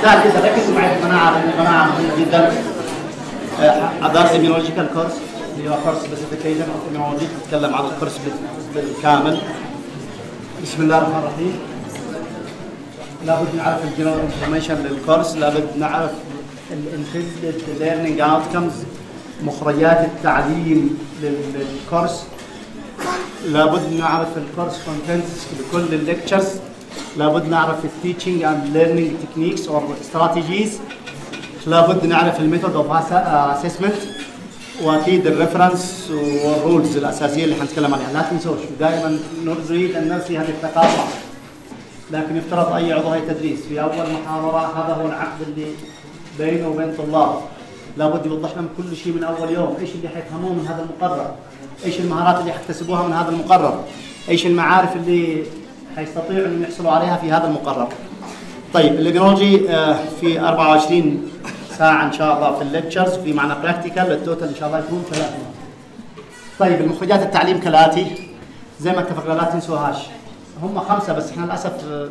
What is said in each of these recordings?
سهل جدا ركزوا معي في المناعه لان المناعه مهمه جدا ادارس immunological كورس اللي هو كورس سبيسيفيكيشن اوف immunology نتكلم عن الكورس بالكامل بسم الله الرحمن الرحيم لابد نعرف الجنرال انفورميشن للكورس لابد نعرف الانتندد ليرنينج اوتكمز مخرجات التعليم للكورس لابد نعرف الكورس كونتنتس لكل الليكتشرز لابد نعرف التيتشنج اند ليرنينج تكنيكس اور استراتيجيز لابد نعرف الميثود اوف اسسمنت واكيد الريفرنس والرولز الاساسيه اللي حنتكلم عليها لا تنسوش دائما نريد ان نرسي هذه الثقافه لكن يفترض اي عضو هيئه تدريس في اول محاضره هذا هو العقد اللي بينه وبين طلاب لابد يوضح لهم كل شيء من اول يوم ايش اللي حيفهموه من هذا المقرر ايش المهارات اللي حيكتسبوها من هذا المقرر ايش المعارف اللي حيستطيعوا انهم يحصلوا عليها في هذا المقرر طيب الابيولوجي في 24 ساعه ان شاء الله في الليكتشرز في معنا براكتيكال التوتال ان شاء الله يكون ثلاث طيب المخرجات التعليم كالاتي زي ما اتفقنا لا تنسوهاش هم خمسه بس احنا للاسف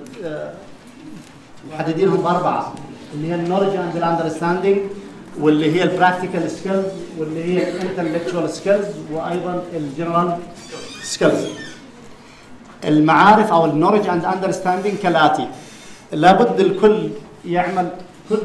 محددينهم باربعه اللي هي النولج اند الاندرستاندينج واللي هي البراكتيكال سكيلز واللي هي الانتلكتشوال سكيلز وايضا الجنرال سكيلز المعارف او النولج اند اندرستاندينج كالاتي لابد الكل يعمل كل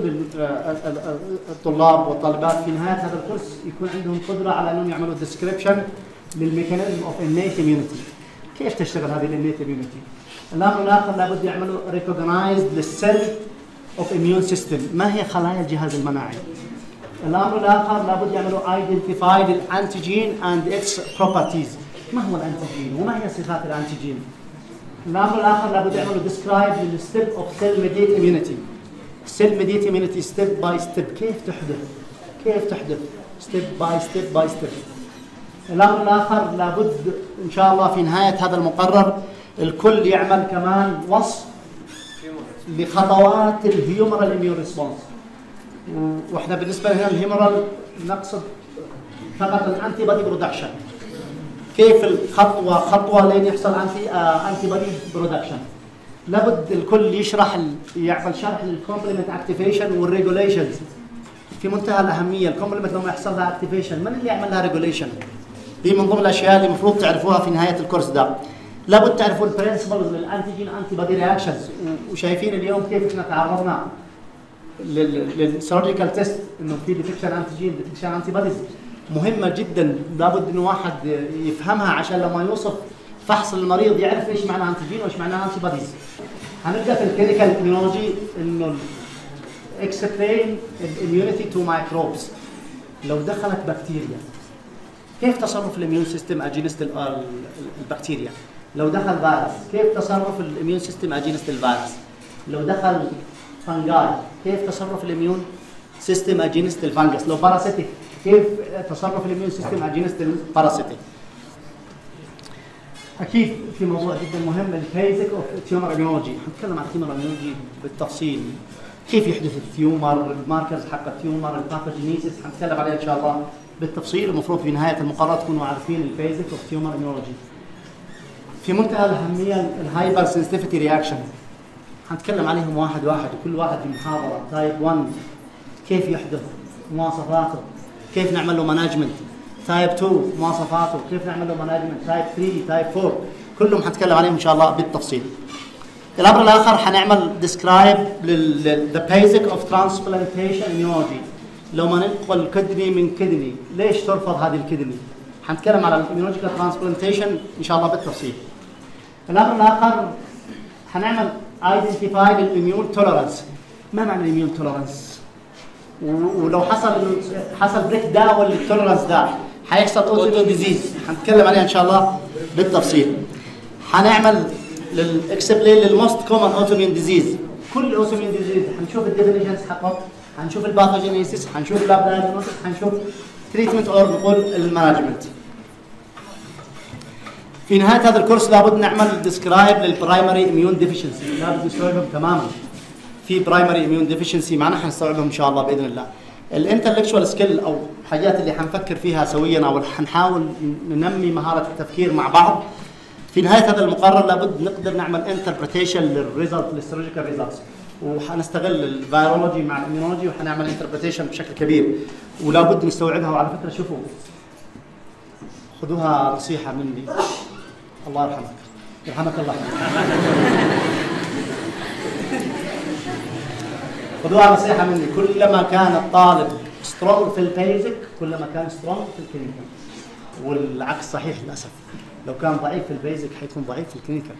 الطلاب والطالبات في نهايه هذا الكورس يكون عندهم قدره على انهم يعملوا ديسكريبشن للميكانيزم اوف innate immunity كيف تشتغل هذه الانيت immunity؟ الامر الاخر لابد يعملوا ريكوجنايزد للسيل اوف اميون سيستم ما هي خلايا الجهاز المناعي؟ الامر الاخر لابد يعملوا ايدنتيفاي الانتيجين اند اتس بروبرتيز ما هو الانتيجين وما هي صفات الانتيجين؟ الامر الاخر لابد يعملوا ديسكرايب للستيب اوف سيل ميديت اميونيتي سيل ميديت اميونيتي ستيب باي ستيب كيف تحدث؟ كيف تحدث؟ ستيب باي ستيب باي ستيب الامر الاخر لابد ان شاء الله في نهايه هذا المقرر الكل يعمل كمان وصف لخطوات الهيومرال اميون ريسبونس واحنا بالنسبه لنا الهيومرال نقصد فقط الانتي بودي برودكشن كيف الخطوه خطوه لين يحصل انتي آه انتي بودي برودكشن لابد الكل يشرح يعمل شرح للكومبلمنت اكتيفيشن والريجوليشنز في منتهى الاهميه الكومبلمنت لما يحصل لها اكتيفيشن من اللي يعمل لها ريجوليشن دي من ضمن الاشياء اللي المفروض تعرفوها في نهايه الكورس ده لابد تعرفوا البرنسبلز للانتيجين انتي بودي رياكشنز وشايفين اليوم كيف احنا تعرضنا للسيرجيكال تيست انه في ديتكشن انتيجين ديتكشن انتي بوديز مهمه جدا لابد انه واحد يفهمها عشان لما يوصف فحص المريض يعرف ايش معنى انتيجين وايش معنى انتي بوديز هنبدا في الكلينيكال اميونولوجي انه اكسبلين الاميونيتي تو مايكروبس لو دخلت بكتيريا كيف تصرف الاميون سيستم اجينست البكتيريا لو دخل فيروس كيف تصرف الاميون سيستم اجينست الفيروس لو دخل فانجاي كيف تصرف الاميون سيستم اجينست الفانجس لو باراسيتيك كيف تصرف الاميون سيستم اجينست الباراسيتيك اكيد في موضوع جدا مهم البيزك اوف تيومر اميونولوجي هنتكلم عن تيومر اميونولوجي بالتفصيل كيف يحدث التيومر الماركرز حق التيومر الباثوجينيسيس هنتكلم عليه ان شاء الله بالتفصيل المفروض في نهايه المقرر تكونوا عارفين البيزك اوف تيومر اميونولوجي في منتهى الاهميه الهايبر سنسيتيفيتي رياكشن هنتكلم عليهم واحد واحد وكل واحد في محاضره تايب 1 كيف يحدث مواصفاته كيف نعمل له مانجمنت تايب 2 مواصفاته كيف نعمل له مانجمنت تايب 3 تايب 4 كلهم هنتكلم عليهم ان شاء الله بالتفصيل الامر الاخر حنعمل ديسكرايب ذا بيزك اوف ترانسبلانتيشن immunology لو ما ننقل كدني من كدني ليش ترفض هذه الكدني حنتكلم على الاميونولوجيكال ترانسبلانتيشن ان شاء الله بالتفصيل الامر الاخر حنعمل ايدنتيفاي للاميون توليرانس ما معنى الاميون توليرانس ولو حصل حصل بريك داون للتوليرانس ده حيحصل اوتو ديزيز حنتكلم عليها ان شاء الله بالتفصيل حنعمل للاكسبلين للموست كومن اوتوميون ديزيز كل اوتوميون ديزيز حنشوف الديفينيشنز حقه حنشوف الباثوجينيسيس حنشوف اللاب دايجنوستس حنشوف تريتمنت اور نقول المانجمنت في نهايه هذا الكورس لابد نعمل ديسكرايب للبرايمري اميون ديفيشنسي لابد نستوعبهم تماما في برايمري اميون ديفيشنسي معنا حنستوعبهم ان شاء الله باذن الله الانتلكشوال سكيل او الحاجات اللي حنفكر فيها سويا او حنحاول ننمي مهاره التفكير مع بعض في نهايه هذا المقرر لابد نقدر نعمل انتربريتيشن للريزلت للسيرجيكال ريزلتس وحنستغل الفيرولوجي مع الاميونولوجي وحنعمل انتربريتيشن بشكل كبير ولا بد نستوعبها وعلى فكره شوفوا خذوها نصيحه مني الله يرحمك يرحمك الله خذوها نصيحه مني كلما كان الطالب سترونج في البيزك كلما كان سترونج في الكلينيكال والعكس صحيح للاسف لو كان ضعيف في البيزك حيكون ضعيف في الكلينيكال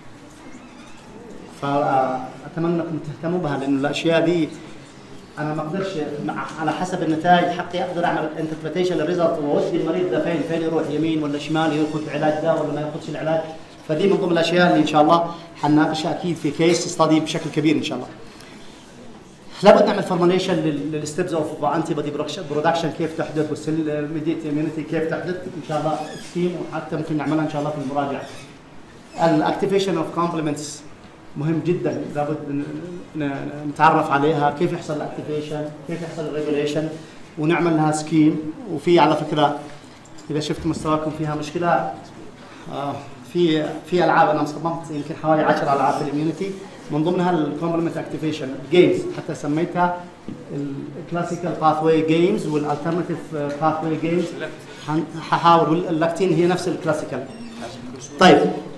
فاتمنى انكم تهتموا بها لانه الاشياء دي انا ما اقدرش على حسب النتائج حقي اقدر اعمل انتربريتيشن للريزلت واودي المريض ده فين فين يروح يمين ولا شمال ياخذ العلاج ده ولا ما ياخذش العلاج فدي من ضمن الاشياء اللي ان شاء الله حنناقشها اكيد في كيس ستادي بشكل كبير ان شاء الله. لابد نعمل فورموليشن للستبز اوف انتي بودي برودكشن كيف تحدث والسيل ميديت اميونيتي كيف تحدث ان شاء الله سكيم وحتى ممكن نعملها ان شاء الله في المراجعه. الاكتيفيشن اوف كومبلمنتس مهم جدا لابد نتعرف عليها كيف يحصل الاكتيفيشن كيف يحصل الريجوليشن ونعمل لها سكيم وفي على فكره اذا شفت مستواكم فيها مشكله آه في في العاب انا صممت يمكن حوالي 10 العاب في الاميونيتي من ضمنها الكومبلمنت اكتيفيشن جيمز حتى سميتها الكلاسيكال باث واي جيمز والالترناتيف باث واي جيمز ححاول واللاكتين هي نفس الكلاسيكال طيب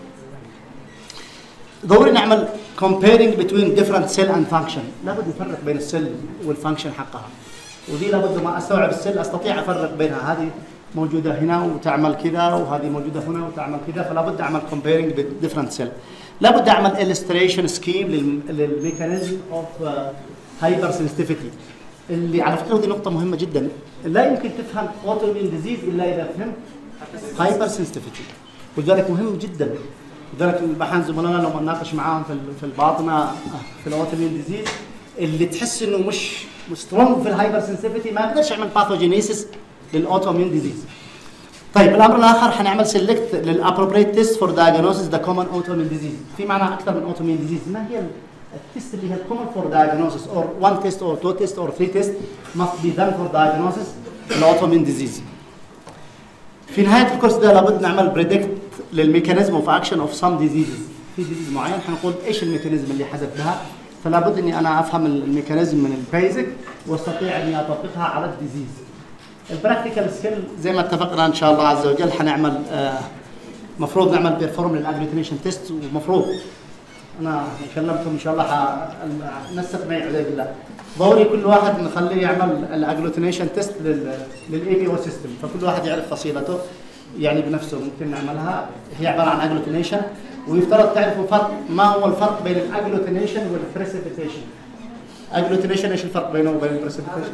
ضروري نعمل comparing between different cell and function لابد نفرق بين السيل والفانكشن حقها ودي لابد ما استوعب السيل استطيع افرق بينها هذه موجوده هنا وتعمل كذا وهذه موجوده هنا وتعمل كذا فلا بد اعمل comparing with different cell لابد اعمل illustration scheme للميكانيزم اوف هايبر sensitivity اللي على فكره دي نقطه مهمه جدا لا يمكن تفهم autoimmune disease الا اذا فهمت هايبر sensitivity ولذلك مهم جدا لذلك البحث زملائنا لما نناقش معاهم في في الباطنه في الاوتوميون ديزيز اللي تحس انه مش سترونج في الهايبر سنسيفيتي ما يقدرش يعمل باثوجينيسيس للاوتوميون ديزيز طيب الامر الاخر حنعمل سيلكت للابروبريت تيست فور دايجنوسيس ذا كومن اوتوميون ديزيز في معنى اكثر من اوتوميون ديزيز ما هي التست اللي هي الكومن فور دايجنوسيس اور 1 تيست اور 2 تيست اور 3 تيست must be done for diagnosis الاوتوميون ديزيز في نهايه الكورس ده لابد نعمل بريدكت للميكانيزم اوف اكشن اوف سم ديزيزز في ديزيز معين حنقول ايش الميكانيزم اللي حدث بها فلا بد اني انا افهم الميكانيزم من البيزك واستطيع اني اطبقها على الديزيز البراكتيكال سكيل زي ما اتفقنا ان شاء الله عز وجل حنعمل آه مفروض نعمل بيرفورم للاجلوتينيشن تيست ومفروض انا كلمتهم ان شاء الله نسق معي عزيز بالله ضروري كل واحد نخليه يعمل الاجلوتينيشن تيست للاي بي او سيستم فكل واحد يعرف فصيلته يعني بنفسه ممكن نعملها هي عباره عن اجلوتينيشن ويفترض تعرفوا فرق ما هو الفرق بين الاجلوتينيشن والبريسيبيتيشن اجلوتينيشن ايش الفرق بينه وبين البريسيبيتيشن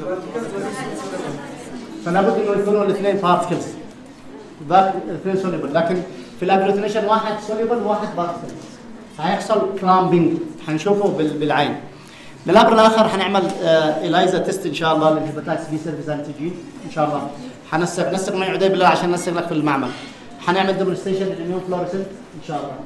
فلا بد انه يكونوا الاثنين بارتكلز ذاك الاثنين سوليبل لكن في الاجلوتينيشن واحد سوليبل وواحد بارتكل هيحصل كلامبينج حنشوفه بالعين للامر الاخر حنعمل الايزا تيست ان شاء الله للهيباتايتس بي سيرفيس انتيجين ان شاء الله حنسق نسق معي عدي بالله عشان نسق لك في المعمل حنعمل ديمونستريشن للاميون فلوريسنت ان شاء الله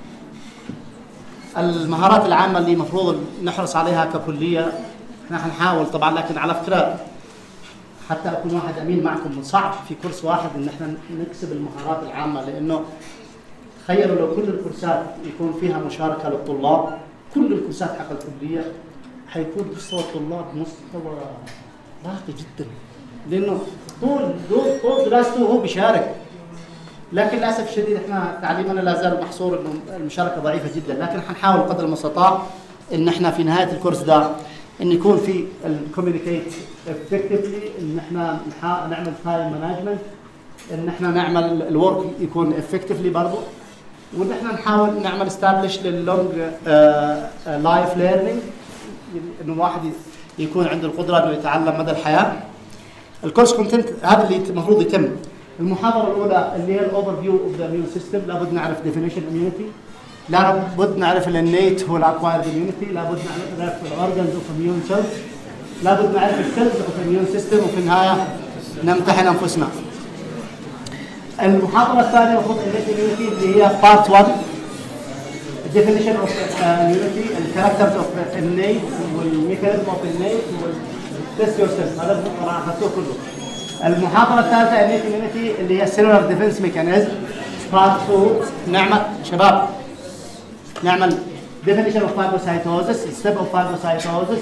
المهارات العامه اللي المفروض نحرص عليها ككليه احنا حنحاول طبعا لكن على فكره حتى اكون واحد امين معكم صعب في كورس واحد ان احنا نكسب المهارات العامه لانه تخيلوا لو كل الكورسات يكون فيها مشاركه للطلاب كل الكورسات حق الكليه حيكون مستوى الطلاب مستوى راقي جدا لانه طول طول طول دراسته هو بيشارك لكن للاسف الشديد احنا تعليمنا لا زال محصور انه المشاركه ضعيفه جدا لكن حنحاول قدر المستطاع ان احنا في نهايه الكورس ده ان يكون في الكوميونيكيت افكتفلي ان احنا نعمل تايم مانجمنت ان احنا نعمل الورك يكون افكتفلي برضه وان احنا نحاول نعمل استابلش لللونج لايف ليرنينج انه الواحد يكون عنده القدره انه يتعلم مدى الحياه الكورس كونتنت هذا اللي المفروض يتم المحاضره الاولى اللي هي الاوفر فيو اوف ذا اميون سيستم لابد نعرف ديفينيشن اميونيتي لابد نعرف الانيت هو الاكوايرد اميونيتي لابد نعرف الاورجنز اوف اميون سيلز لابد نعرف السيلز اوف اميون سيستم وفي النهايه نمتحن انفسنا المحاضره الثانيه المفروض اميونيتي اللي هي بارت 1 definition of uh, immunity and characters of uh, innate والميكانيزم of innate والتست يور سيلف هذا طبعا اخذتوه كله المحاضره الثالثه innate immunity اللي هي cellular defense mechanism بارت 2 نعمل شباب نعمل definition of phagocytosis step of phagocytosis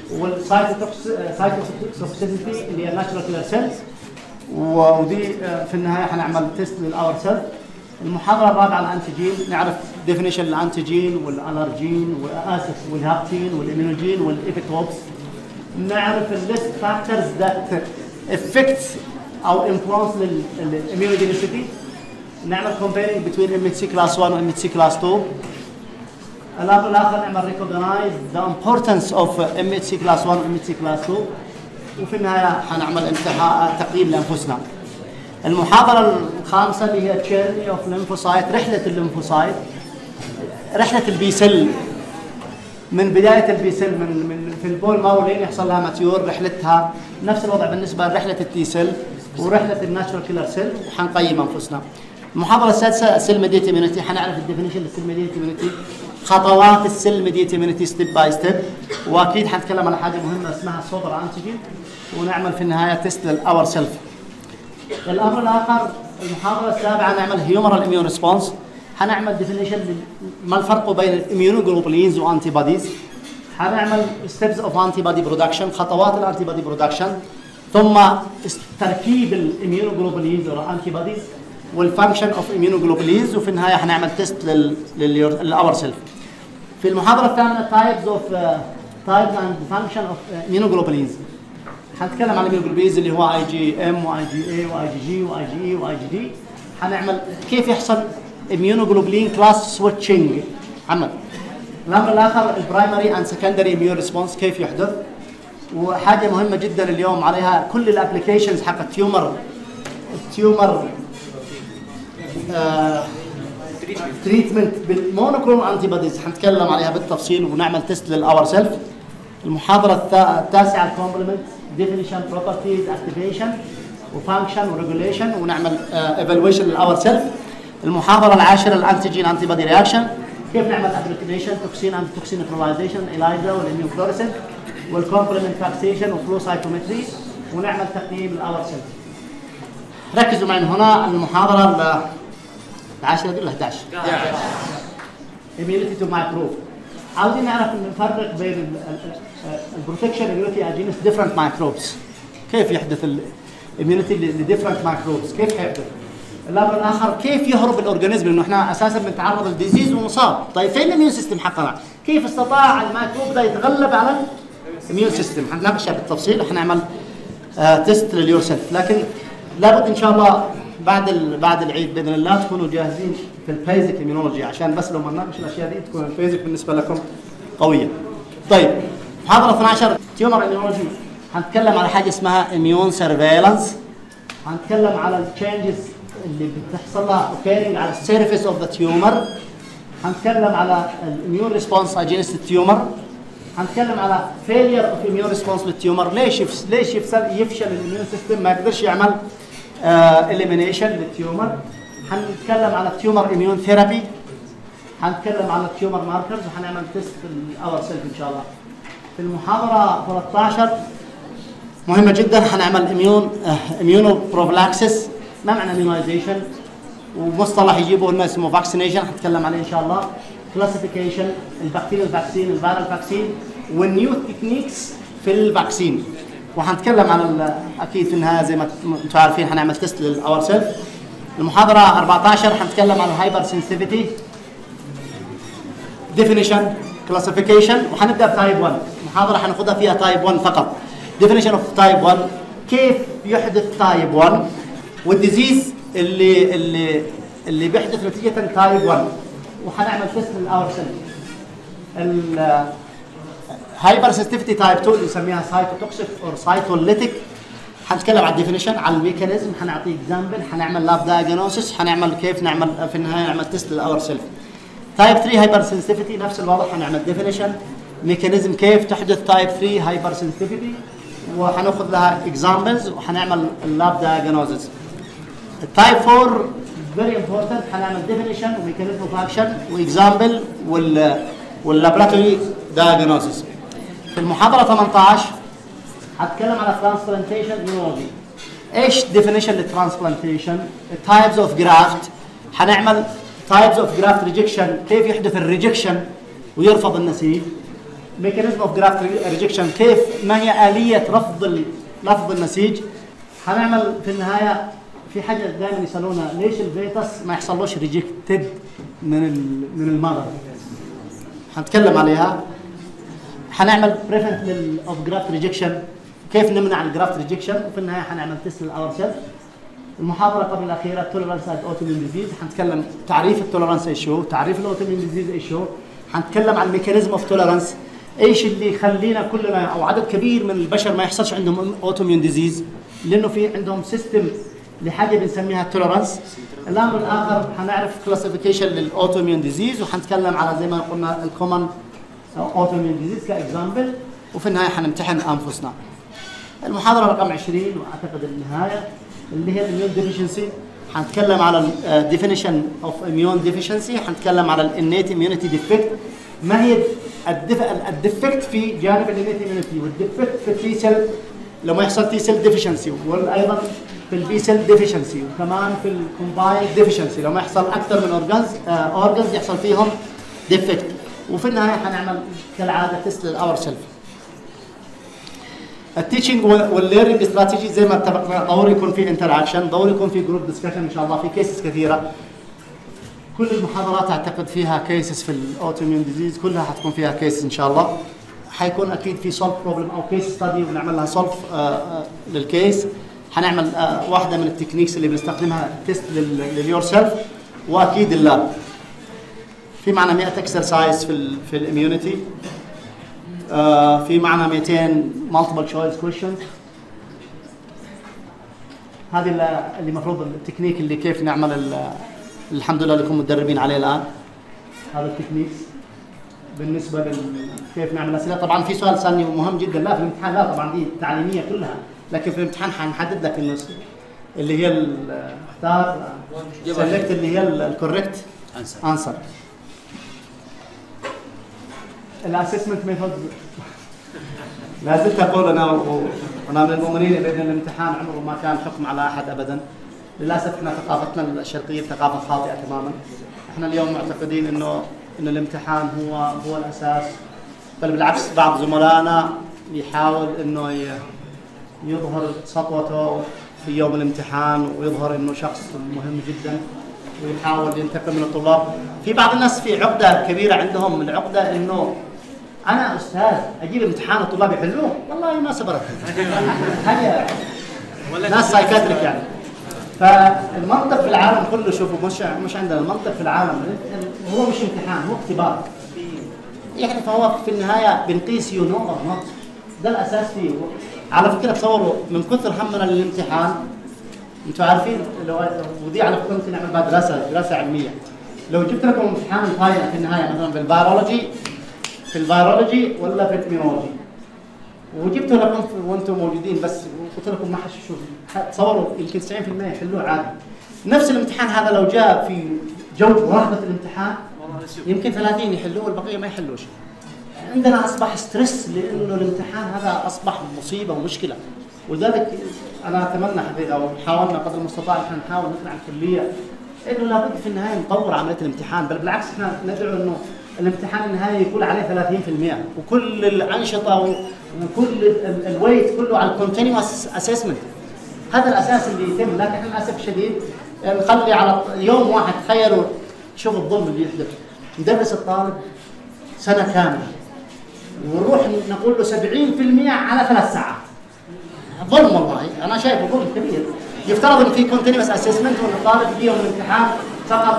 والسايتوتوكسيسيتي اللي هي ناتشرال كيلر سيلز ودي آه، في النهايه حنعمل تيست للاور سيل المحاضره الرابعه الانتيجين نعرف ديفينيشن الانتيجين والالرجين واسف والهابتين والامينوجين والايبيتوبس نعرف الليست فاكتورز ذات افكت او انفلونس للاميونوجينيسيتي نعمل comparing between MHC class 1 و MHC class 2 الامر الاخر نعمل recognize the importance of MHC class 1 و MHC class 2 وفي النهايه حنعمل انتهاء تقييم لانفسنا المحاضره الخامسه اللي هي تشيرني اوف ليمفوسايت رحله الليمفوسايت رحله البي سيل من بدايه البي سيل من من في البول ماو لين يحصل لها ماتيور رحلتها نفس الوضع بالنسبه لرحله التي سيل ورحله الناتشرال كيلر سيل وحنقيم انفسنا المحاضره السادسه السيل ميديت اميونيتي حنعرف الديفينيشن للسيل ميديت اميونيتي خطوات السيل ميديت اميونيتي ستيب باي ستيب واكيد حنتكلم على حاجه مهمه اسمها السوبر انتيجين ونعمل في النهايه تيست للاور سيلف الامر الاخر المحاضره السابعه نعمل هيومرال اميون ريسبونس حنعمل ديفينيشن ما الفرق بين الاميونوجلوبولينز وانتي بوديز حنعمل ستيبس اوف انتي بودي برودكشن خطوات الانتي بودي برودكشن ثم تركيب الاميونوجلوبولينز او انتي بوديز والفانكشن اوف اميونوجلوبولينز وفي النهايه حنعمل تيست للاور سيلف في المحاضره الثامنه تايبز اوف تايبز اند فانكشن اوف اميونوجلوبولينز حنتكلم عن الاميونوجلوبولينز اللي هو اي جي ام واي جي اي واي جي جي واي جي اي واي جي دي حنعمل كيف يحصل اميونوجلوبولين كلاس سويتشنج عمل الامر الاخر البرايمري اند سكندري اميون ريسبونس كيف يحدث وحاجه مهمه جدا اليوم عليها كل الابلكيشنز حق التيومر التيومر تريتمنت بالمونوكلون انتي بوديز حنتكلم عليها بالتفصيل ونعمل تيست للاور سيلف المحاضره التاسعه الكومبلمنت ديفينيشن بروبرتيز اكتيفيشن وفانكشن وريجوليشن ونعمل ايفالويشن للاور سيلف المحاضره العاشره الانتيجين انتي بودي رياكشن كيف نعمل ابلكيشن توكسين انتي توكسين نيوترلايزيشن الايزا والاميون فلوريسنت والكومبلمنت فاكسيشن وفلو سايكومتري ونعمل تقييم الاور سيلف ركزوا معي هنا المحاضره العاشره دي ولا 11 immunity to microbe عاوزين نعرف نفرق بين البروتكشن immunity against different microbes كيف يحدث الاميونيتي لديفرنت مايكروبس كيف حيحدث؟ الامر الاخر كيف يهرب الاورجانيزم لانه احنا اساسا بنتعرض للديزيز ونصاب، طيب فين الاميون سيستم حقنا؟ كيف استطاع الميكروب ده يتغلب على الاميون سيستم؟ حنناقشها بالتفصيل وحنعمل آه تيست لليور سيلف، لكن لابد ان شاء الله بعد بعد العيد باذن الله تكونوا جاهزين في البيزك اميونولوجي عشان بس لو ما نناقش الاشياء دي تكون البيزك بالنسبه لكم قويه. طيب محاضره 12 تيومر اميونولوجي هنتكلم على حاجه اسمها اميون سيرفيلانس هنتكلم على التشينجز اللي بتحصل لها اوكيرنج على السيرفيس اوف ذا تيومر هنتكلم على الاميون ريسبونس اجينست التيومر هنتكلم على فيلير اوف اميون ريسبونس للتيومر ليش يفس ليش يفشل يفشل الاميون سيستم ما يقدرش يعمل اليمينيشن للتيومر هنتكلم على التيومر اميون ثيرابي هنتكلم على التيومر ماركرز وهنعمل تيست الاور سيلف ان شاء الله في المحاضره 13 مهمه جدا هنعمل اميون اميونو بروفلاكسس ما معنى اميونايزيشن ومصطلح يجيبه لنا اسمه فاكسينيشن هنتكلم عليه ان شاء الله كلاسيفيكيشن البكتيريال فاكسين الفيرال فاكسين والنيو تكنيكس في الفاكسين وهنتكلم عن اكيد في النهايه زي ما انتم عارفين هنعمل تيست للاور سيلف المحاضره 14 هنتكلم عن الهايبر سنسيتيفيتي ديفينيشن كلاسيفيكيشن وهنبدا بتايب 1 محاضره هناخدها فيها تايب 1 فقط ديفينيشن اوف تايب 1 كيف يحدث تايب 1 والديزيز اللي اللي اللي بيحدث نتيجه تايب 1 وهنعمل تيست للاور سيل الهايبر سنسيتيفيتي تايب 2 اللي نسميها سايتوتوكسيك اور سايتوليتيك هنتكلم على الديفينيشن على الميكانيزم هنعطي اكزامبل هنعمل لاب دايجنوسيس هنعمل كيف نعمل في النهايه نعمل تيست للاور سيلف تايب 3 هايبر سنسيتيفيتي نفس الوضع هنعمل ديفينيشن ميكانيزم كيف تحدث تايب 3 هايبر سنسيتيفيتي وحناخذ لها اكزامبلز وحنعمل اللاب دايجنوزز التايب 4 فيري امبورتنت حنعمل ديفينيشن وميكانيزم اوف اكشن واكزامبل وال واللابراتوري دايجنوزز في المحاضره 18 هتكلم على ترانسبلانتيشن ايمولوجي ايش ديفينيشن للترانسبلانتيشن تايبز اوف جرافت هنعمل تايبز اوف جرافت ريجكشن كيف يحدث الريجكشن ويرفض النسيج ميكانيزم اوف جرافت ريجكشن كيف ما هي اليه رفض رفض النسيج هنعمل في النهايه في حاجه دائما يسالونا ليش الفيتس ما يحصلوش ريجكتد من من المرض هنتكلم عليها هنعمل بريفنت للاوف جرافت ريجكشن كيف نمنع الجرافت ريجكشن وفي النهايه هنعمل تيست للاور سيلف المحاضره قبل الاخيره تولرانس اوتومين ديزيز هنتكلم تعريف التولرانس ايش هو تعريف الاوتومين ديزيز ايش هو هنتكلم عن ميكانيزم اوف تولرانس ايش اللي يخلينا كلنا او عدد كبير من البشر ما يحصلش عندهم اوتوميون ديزيز لانه في عندهم سيستم لحاجه بنسميها تولرانس الامر الاخر هنعرف كلاسيفيكيشن للاوتوميون ديزيز وهنتكلم على زي ما قلنا الكومن اوتوميون ديزيز كاكزامبل وفي النهايه هنمتحن انفسنا المحاضره رقم 20 واعتقد النهايه اللي هي الاميون ديفيشنسي هنتكلم على الديفينيشن اوف اميون ديفيشنسي هنتكلم على الانيت اميونيتي ديفكت ما هي الديفكت في جانب الانيت اميونيتي والديفكت في التي سيل لما يحصل تي سيل ديفيشنسي وايضا في البي سيل ديفيشنسي وكمان في الكومبايند ديفيشنسي لما يحصل اكثر من اورجنز اورجنز يحصل فيهم ديفكت وفي النهايه حنعمل كالعاده تيست للاور سيلف التيتشنج والليرنينج استراتيجي زي ما اتفقنا ضروري يكون في انتر اكشن ضروري يكون في جروب ديسكشن ان شاء الله في كيسز كثيره كل المحاضرات اعتقد فيها كيسز في الاوتوميون ديزيز كلها حتكون فيها كيسز ان شاء الله حيكون اكيد في سولف بروبلم او كيس ستادي ونعمل لها سولف للكيس حنعمل آه واحده من التكنيكس اللي بنستخدمها تيست لليور سيلف واكيد اللاب في معنا 100 اكسرسايز في ال في الاميونيتي آه في معنا 200 مالتيبل تشويس كويشنز هذه اللي المفروض التكنيك اللي كيف نعمل الحمد لله لكم متدربين عليه الان هذا التكنيكس بالنسبه لل كيف نعمل اسئله طبعا في سؤال سالني مهم جدا لا في الامتحان لا طبعا دي تعليميه كلها لكن في الامتحان حنحدد لك انه اللي هي اختار سلكت اللي هي الكوريكت انسر الاسسمنت ميثود لا زلت اقول انا وانا من المؤمنين بان الامتحان عمره ما كان حكم على احد ابدا للاسف احنا ثقافتنا الشرقيه ثقافه خاطئه تماما احنا اليوم معتقدين انه انه الامتحان هو هو الاساس بل بالعكس بعض زملائنا يحاول انه يظهر سطوته في يوم الامتحان ويظهر انه شخص مهم جدا ويحاول ينتقم من الطلاب في بعض الناس في عقده كبيره عندهم العقده انه انا استاذ اجيب امتحان الطلاب يحلوه والله ما سبرت حاجه ناس سايكاتريك يعني فالمنطق في العالم كله شوفوا مش مش عندنا المنطق في العالم هو مش امتحان هو اختبار يعني فهو في النهايه بنقيس يو نو اور نوت ده الاساس فيه على فكره تصوروا من كثر همنا للامتحان انتم عارفين لو ودي على فكره ممكن نعمل بعد دراسه دراسه علميه لو جبت لكم امتحان الفاينل في النهايه مثلا في البيولوجي في الفيرولوجي ولا في الاميونولوجي وجبت لكم وانتم موجودين بس قلت لكم ما حتشوف تصوروا يمكن 90% يحلوه عادي نفس الامتحان هذا لو جاء في جو رهبه الامتحان يمكن 30 يحلوه والبقيه ما يحلوش عندنا اصبح ستريس لانه الامتحان هذا اصبح مصيبه ومشكله ولذلك انا اتمنى حقيقه او حاولنا قدر المستطاع احنا نحاول نقنع الكليه انه لابد في النهايه نطور عمليه الامتحان بل بالعكس احنا ندعو انه الامتحان النهائي يكون عليه 30% وكل الانشطه وكل الويت كله على الكونتينوس اسسمنت هذا الاساس اللي يتم لكن احنا للاسف الشديد نخلي على يوم واحد تخيلوا شوف الظلم اللي يحدث ندرس الطالب سنه كامله ونروح نقول له 70% على ثلاث ساعات ظلم والله انا شايفه ظلم كبير يفترض ان في كونتينوس اسسمنت وان الطالب يجي يوم الامتحان فقط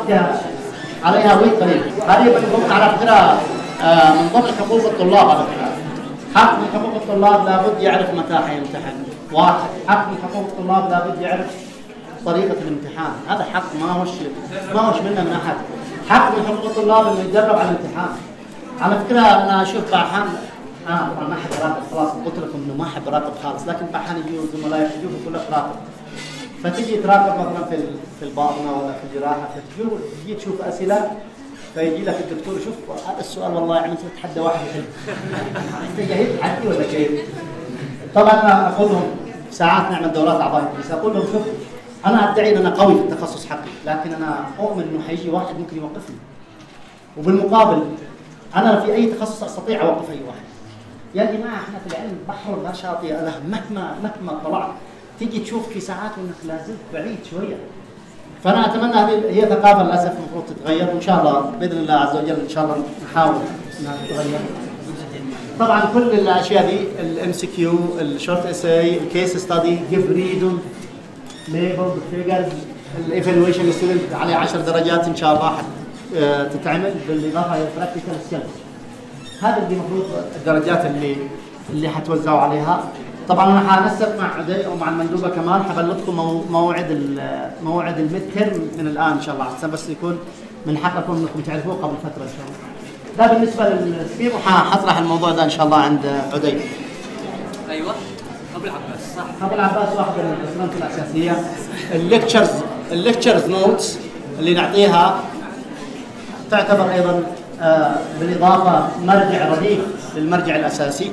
عليها ويت قليل هذه من ضمن على فكره آه من ضمن حقوق الطلاب على فكره حق من حقوق الطلاب لابد يعرف متى حيمتحن واحد حق من حقوق الطلاب لابد يعرف طريقة الامتحان هذا حق ما هوش ما هوش منه من أحد حق من حقوق الطلاب إنه يتدرب على الامتحان على فكرة أنا أشوف بأحيان أنا طبعا ما أحب أراتب خلاص قلت لكم إنه ما أحب أراتب خالص لكن بأحيان يجوا زملائي يجوا يقول لك راتب فتجي تراقب مثلا في في الباطنه ولا في الجراحه فتجي تجي تشوف اسئله فيجي لك الدكتور شوف هذا السؤال والله يعني تتحدى واحد يحل انت جاهز تحدي ولا كيف؟ طبعا انا اقول لهم ساعات نعمل دورات اعضاء بس اقول لهم شوف انا ادعي ان انا قوي في التخصص حقي لكن انا اؤمن انه حيجي واحد ممكن يوقفني وبالمقابل انا في اي تخصص استطيع اوقف اي واحد يا جماعه احنا في العلم بحر لا شاطئ له مهما مهما طلعت تيجي تشوف في ساعات انك لازلت بعيد شويه فانا اتمنى هذه هي ثقافه للاسف المفروض تتغير وان شاء الله باذن الله عز وجل ان شاء الله نحاول انها تتغير طبعا كل الاشياء دي الام سي كيو الشورت اساي الكيس ستادي جيف ريدون ليبل فيجرز الايفالويشن ستودنت عليه 10 درجات ان شاء الله حت آه، تتعمل بالاضافه الى البراكتيكال سكيلز هذا اللي المفروض الدرجات اللي اللي حتوزعوا عليها طبعا انا حنسق مع عدي ومع المندوبه كمان حبلغكم مو- موعد ال- موعد الميد ترم من الان ان شاء الله عشان بس يكون من حقكم انكم تعرفوه قبل فتره ان شاء الله. ده بالنسبه للسكيم وحطرح الموضوع ده ان شاء الله عند عدي. ايوه ابو العباس صح ابو العباس واحد من الاسلام الاساسيه الليكتشرز الليكتشرز نوتس اللي نعطيها تعتبر ايضا آه، بالاضافه مرجع رديف للمرجع الاساسي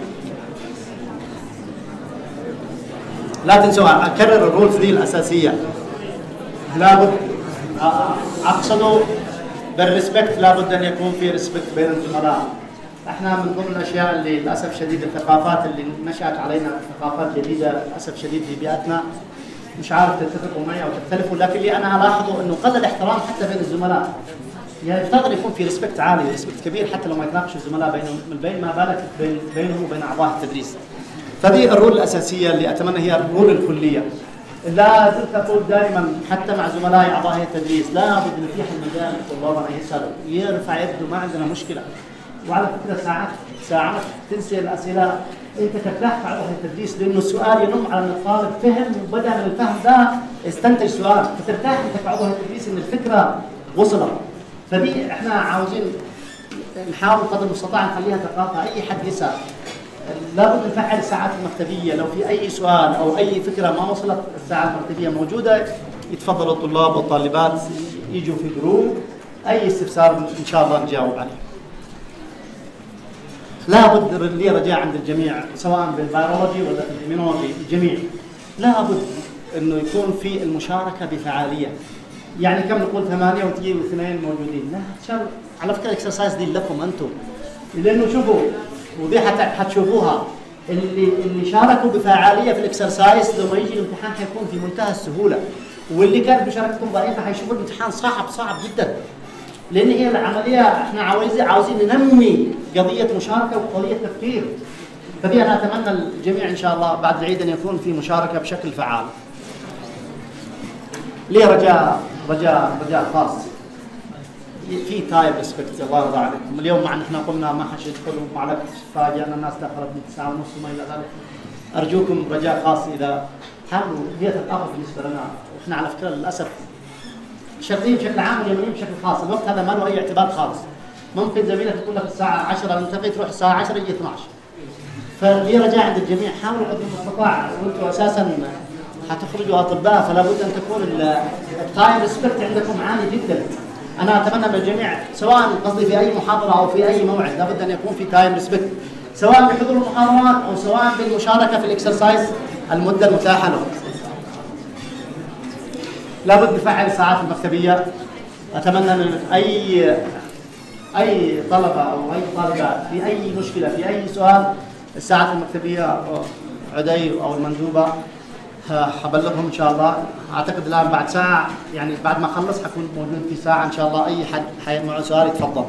لا تنسوا اكرر الرولز دي الاساسيه لابد آه، اقصد بالريسبكت لابد ان يكون في ريسبكت بين الزملاء احنا من ضمن الاشياء اللي للاسف شديد الثقافات اللي نشات علينا ثقافات جديده للاسف شديد في بيئتنا مش عارف تتفقوا معي او تختلفوا لكن اللي انا الاحظه انه قل الاحترام حتى بين الزملاء يعني يفترض يكون في ريسبكت عالي ريسبكت كبير حتى لو ما يتناقش الزملاء بينهم من بين ما بالك بين بينهم وبين اعضاء التدريس فدي الرول الاساسيه اللي اتمنى هي الرول الكليه لا زلت اقول دائما حتى مع زملائي اعضاء هيئه التدريس لابد نتيح المجال لطلابنا يسالوا يرفع يده ما عندنا مشكله وعلى فكره ساعات ساعات تنسي الاسئله انت ترتاح في عضو التدريس لانه السؤال ينم على ان الطالب فهم وبدا من الفهم ده استنتج سؤال فترتاح انت كعضو التدريس ان الفكره وصلت فدي احنا عاوزين نحاول قدر المستطاع نخليها ثقافه اي حد يسال لابد نفعل الساعات المكتبيه لو في اي سؤال او اي فكره ما وصلت الساعه المكتبيه موجوده يتفضلوا الطلاب والطالبات يجوا في جروب اي استفسار ان شاء الله نجاوب عليه. لابد لي رجاء عند الجميع سواء بالبيولوجي ولا في الإيمينولوجي الجميع لابد انه يكون في المشاركه بفعاليه. يعني كم نقول ثمانيه وتجيب اثنين موجودين، لا شر على فكره الاكسرسايز دي لكم انتم. لانه شوفوا ودي حت- حتشوفوها اللي اللي شاركوا بفعاليه في الاكسرسايز لما يجي الامتحان حيكون في منتهى السهوله واللي كانت مشاركتهم ضعيفه حيشوفوا الامتحان صعب صعب جدا لان هي العمليه احنا عاوزين عاوزين ننمي قضيه مشاركه وقضيه تفكير فدي انا اتمنى الجميع ان شاء الله بعد العيد ان يكون في مشاركه بشكل فعال. لي رجاء رجاء رجاء خاص في تايم ريسبكت الله يرضى عليكم اليوم مع ان احنا قلنا ما حش يدخل ومع الوقت فاجأنا الناس دخلت من تسعة ونص وما الى ذلك ارجوكم رجاء خاص اذا حاولوا هي ثقافه بالنسبه لنا واحنا على فكره للاسف شغالين بشكل عام واليمنيين بشكل خاص الوقت هذا ما له اي اعتبار خالص ممكن زميلك يقول لك الساعه 10 نلتقي تروح الساعه 10 يجي 12 فلي رجاء عند الجميع حاولوا قدر المستطاع وانتم اساسا حتخرجوا اطباء فلا بد ان تكون التايم ريسبكت عندكم عالي جدا انا اتمنى من الجميع سواء قصدي في اي محاضره او في اي موعد لابد ان يكون في تايم ريسبكت سواء بحضور المحاضرات او سواء بالمشاركه في الاكسرسايز المده المتاحه له لابد نفعل الساعات المكتبيه اتمنى من اي اي طلبه او اي طالبات في اي مشكله في اي سؤال الساعات المكتبيه عدي او المندوبه ه- حبلغهم ان شاء الله اعتقد الان بعد ساعه يعني بعد ما اخلص حكون موجود في ساعه ان شاء الله اي حد حي- معه سؤال يتفضل.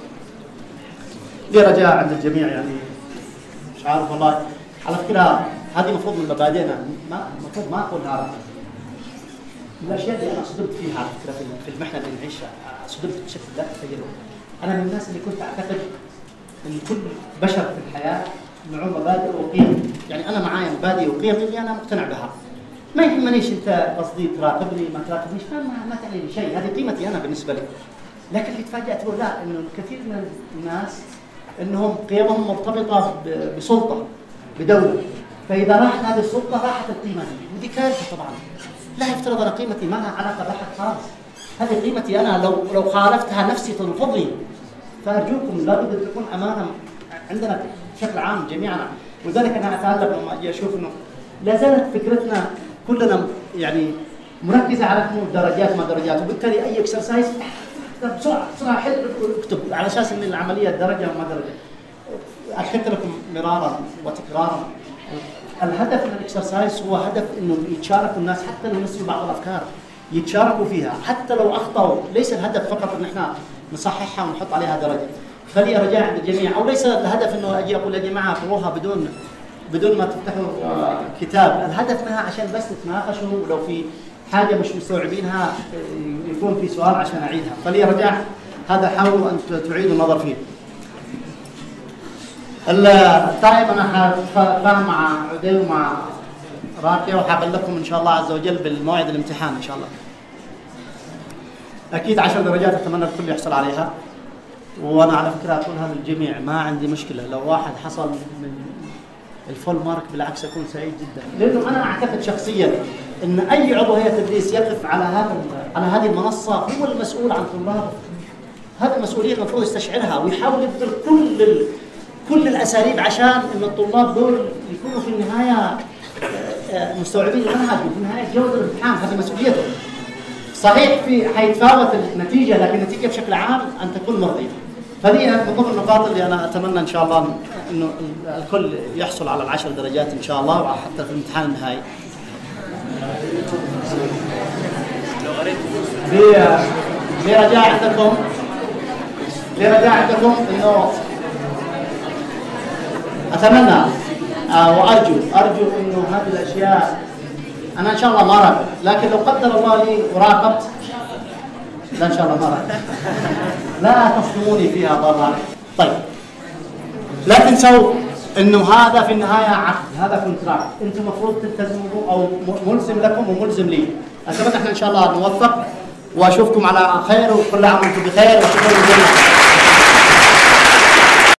لي رجاء عند الجميع يعني مش عارف والله على فكره هذه المفروض من مبادئنا ما المفروض ما اقول هذا من الاشياء اللي انا صدمت فيها على فكره في- في المحنه اللي نعيشها صدمت بشكل لا تتخيله انا من الناس اللي كنت اعتقد ان كل بشر في الحياه معه مبادئ وقيم يعني انا معايا مبادئ وقيم اللي انا مقتنع بها ما يهمنيش انت قصدي تراقبني ما تراقبنيش ما, ما, ما تعني لي شيء هذه قيمتي انا بالنسبه لي لكن اللي تفاجات له لا انه الكثير من الناس انهم قيمهم مرتبطه ب- بسلطه بدوله فاذا راحت هذه السلطه راحت القيمه دي ودي كارثه طبعا لا يفترض ان قيمتي ما لها علاقه باحد خالص هذه قيمتي انا لو لو خالفتها نفسي تنفضني فارجوكم لابد ان تكون امانه عندنا بشكل عام جميعنا ولذلك انا اتعلم لما اجي اشوف انه لا زالت فكرتنا كلنا يعني مركزه على انه درجات ما درجات وبالتالي اي اكسرسايز اكتب بسرعه بسرعه حل اكتب على اساس ان العمليه درجه وما درجه اكدت لكم مرارا وتكرارا الهدف من الاكسرسايز هو هدف انه يتشاركوا الناس حتى لو نسوا بعض الافكار يتشاركوا فيها حتى لو اخطاوا ليس الهدف فقط ان احنا نصححها ونحط عليها درجه فلي رجاء عند الجميع او ليس الهدف انه اجي اقول يا جماعه اقروها بدون بدون ما تفتحوا آه، كتاب الهدف منها عشان بس تتناقشوا ولو في حاجه مش مستوعبينها آه، يكون في سؤال عشان اعيدها فلي رجاء هذا حاولوا ان تعيدوا النظر فيه التايم انا فاهم مع عديل ومع راكية وحقول لكم ان شاء الله عز وجل بالموعد الامتحان ان شاء الله. اكيد 10 درجات اتمنى الكل يحصل عليها. وانا على فكره اقولها للجميع ما عندي مشكله لو واحد حصل من الفول مارك بالعكس اكون سعيد جدا لانه انا اعتقد شخصيا ان اي عضو هيئه تدريس يقف على هذا على هذه المنصه هو المسؤول عن طلابه هذه مسؤوليه المفروض يستشعرها ويحاول يبذل كل ال... كل الاساليب عشان ان الطلاب دول يكونوا في النهايه آه، آه، مستوعبين المنهج وفي النهايه جوده الامتحان هذه مسؤوليته صحيح في حيتفاوت النتيجه لكن النتيجه بشكل عام ان تكون مرضيه فهذه من ضمن النقاط اللي انا اتمنى ان شاء الله انه الكل يحصل على العشر درجات ان شاء الله وحتى في الامتحان النهائي. برجاء عندكم برجاء عندكم انه اتمنى آه وارجو ارجو انه هذه الاشياء انا ان شاء الله ما راقب لكن لو قدر الله لي وراقبت لا ان شاء الله ما راقب لا تصدموني فيها ضرا طيب لا تنسوا انه هذا في النهايه عقد هذا كونتراكت انتم المفروض تلتزموا او ملزم لكم وملزم لي اتمنى احنا ان شاء الله نوفق واشوفكم على خير وكل عام وانتم بخير وشكرا جزيلا